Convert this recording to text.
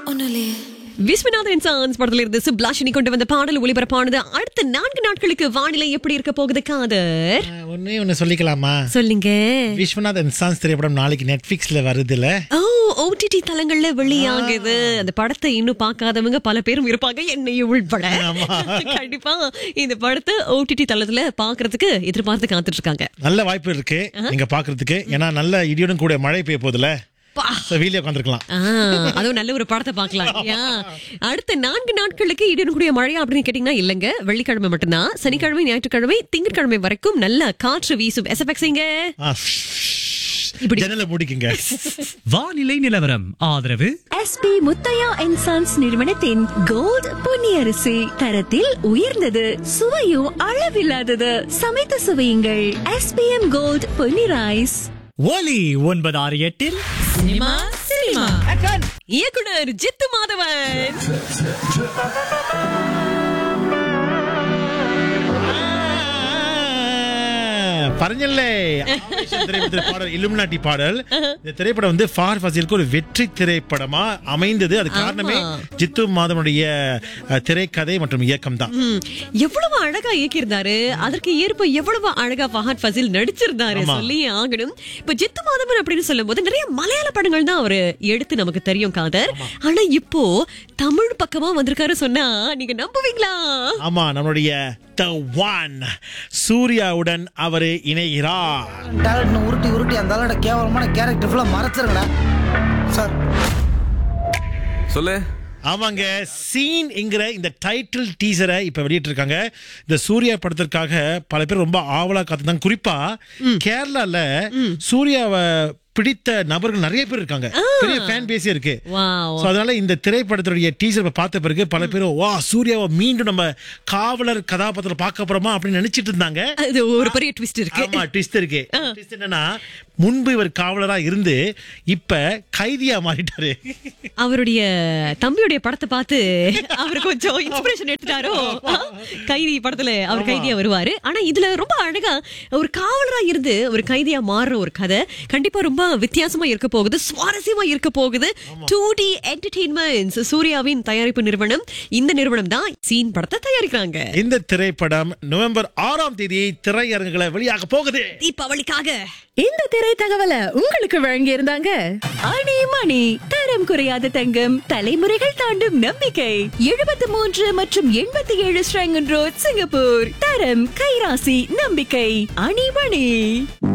ஒன்றும் இல்லையே விஸ்வநாதன் சான்ஸ் படத்துல இருந்து சுப்லாஷினி கொண்டு வந்த பாடல் ஒளிபரப்பானது அடுத்த நான்கு நாட்களுக்கு வானிலை எப்படி இருக்க போகுது காதர் ஒன்னே ஒன்னு சொல்லிக்கலாமா சொல்லுங்க விஸ்வநாத் அண்ட் சான்ஸ் திரைப்படம் நாளைக்கு நெட்ஃபிளிக்ஸ்ல வருதுல ஓ ஓடிடி தளங்கள்ல வெளியாகுது அந்த படத்தை இன்னும் பார்க்காதவங்க பல பேரும் இருப்பாங்க என்னையும் உள்பட கண்டிப்பா இந்த படத்தை ஓடிடி தளத்துல பாக்குறதுக்கு எதிர்பார்த்து காத்துட்டு இருக்காங்க நல்ல வாய்ப்பு இருக்கு நீங்க பாக்குறதுக்கு ஏன்னா நல்ல இடியுடன் கூட மழை பெய்ய போதுல பா. வீடியோ உட்காந்துருக்கலாம் ஆ, அதுவும் நல்ல ஒரு படத்தை பார்க்கலாம் இல்லையா? அடுத்த நான்கு நாட்களுக்கு இடியனுடைய மழையா அப்படின்னு கேட்டீங்கன்னா இல்லங்க வெள்ளிக்கிழமை மட்டும்தான் சனிக்கிழமை ஞாயிற்றுக்கிழமை திங்கட்கிழமை வரைக்கும் நல்ல காற்று வீசும் எசபெக்ஸிங்க இப்படி. ஜன்னல முடிக்குங்க வானிலை நிலவரம் ஆதரவு எஸ்பி முத்தையா அண்ட் சன்ஸ் நிறுவனத்தின் கோல்ட் பொன்னியரிசி தரத்தில் உயர்ந்தது சுவையும் அளவில்லாதது சமைத்து சுவையுங்கள் எஸ்பிஎம் கோல்ட் பொன்னி ரைஸ் ஒலி ஒன்பது ஆறு எட்டில் சினிமா சினிமா இயக்குனர் ஜித்து மாதவன் பரஞ்சல்லே ஆவேசம் திரைப்படத்தில் பாடல் இலுமினாட்டி பாடல் இந்த திரைப்படம் வந்து ஃபார் ஃபசிலுக்கு ஒரு வெற்றி திரைப்படமா அமைந்தது அது காரணமே ஜித்து மாதவனுடைய அஹ், திரைக்கதை மற்றும் இயக்கம் தான் ம், எவ்வளவு அழகா இயக்கியிருந்தாரு அதற்கு ஏற்ப எவ்வளவு அழகா ஃபஹத் ஃபசில் நடிச்சிருந்தாரு ஆமா. சொல்லி ஆகணும் இப்ப ஜித்து மாதவன் அப்படின்னு சொல்லும் போது நிறைய மலையாள படங்கள் தான் அவரு எடுத்து நமக்கு தெரியும் காதர் ஆனா இப்போ தமிழ் பக்கமா வந்திருக்காரு சொன்னா நீங்க நம்புவீங்களா ஆமா நம்மளுடைய த ஒன் சூர்யாவுடன் அவரு இணைகிறார் டேலண்ட்னு உருட்டி உருட்டி அந்த ஆளோட கேவலமான கேரக்டர் ஃபுல்லாக மறைச்சிருங்கடா சார் சொல்லு ஆமாங்க சீன் என்கிற இந்த டைட்டில் டீசரை இப்ப வெளியிட்டு இருக்காங்க இந்த சூர்யா படத்திற்காக பல பேர் ரொம்ப ஆவலா காத்துதான் குறிப்பா கேரளால சூர்யாவை பிடித்த நபர்கள் நிறைய பேர் இருக்காங்க பெரிய ஃபேன் பேஸே இருக்கு வாவ் So, அதனால இந்த திரைப்படத்துடைய டீசர் பார்த்த பிறகு பல பேர் வா சூர்யாவை மீண்டும் நம்ம காவலர் கதாபாத்திரம் பார்க்க போறோமா அப்படின்னு நினைச்சிட்டு இருந்தாங்க அது ஒரு பெரிய ட்விஸ்ட் இருக்கு ஆமா ட்விஸ்ட் இருக்கு ட்விஸ்ட் என்னன்னா முன்பு இவர் காவலரா இருந்து இப்ப கைதியா மாறிட்டாரு அவருடைய தம்பியுடைய படத்தை பார்த்து அவர் கொஞ்சம் இன்ஸ்பிரேஷன் எடுத்துட்டாரோ கைதி படத்துல அவர் கைதியா வருவாரு ஆனா இதுல ரொம்ப அழகா ஒரு காவலரா இருந்து ஒரு கைதியா மாறுற ஒரு கதை கண்டிப்பா ரொம்ப வித்தியாசமா இருக்க போகுது சுவாரஸ்யமா இருக்க போகுது டூ டி என்டர்டெயின்மெண்ட்ஸ் சூர்யாவின் தயாரிப்பு நிறுவனம் இந்த நிறுவனம் தான் சீன் படத்தை தயாரிக்கிறாங்க இந்த திரைப்படம் நவம்பர் ஆறாம் தேதி திரையரங்குகளை வெளியாக போகுது தீபாவளிக்காக இந்த திரை தகவலை உங்களுக்கு வழங்கி இருந்தாங்க அணி மணி தரம் குறையாத தங்கம் தலைமுறைகள் தாண்டும் நம்பிக்கை எழுபத்தி மூன்று மற்றும் எண்பத்தி ஏழு ஸ்ரங்கன் ரோட் சிங்கப்பூர் தரம் கைராசி நம்பிக்கை அணி மணி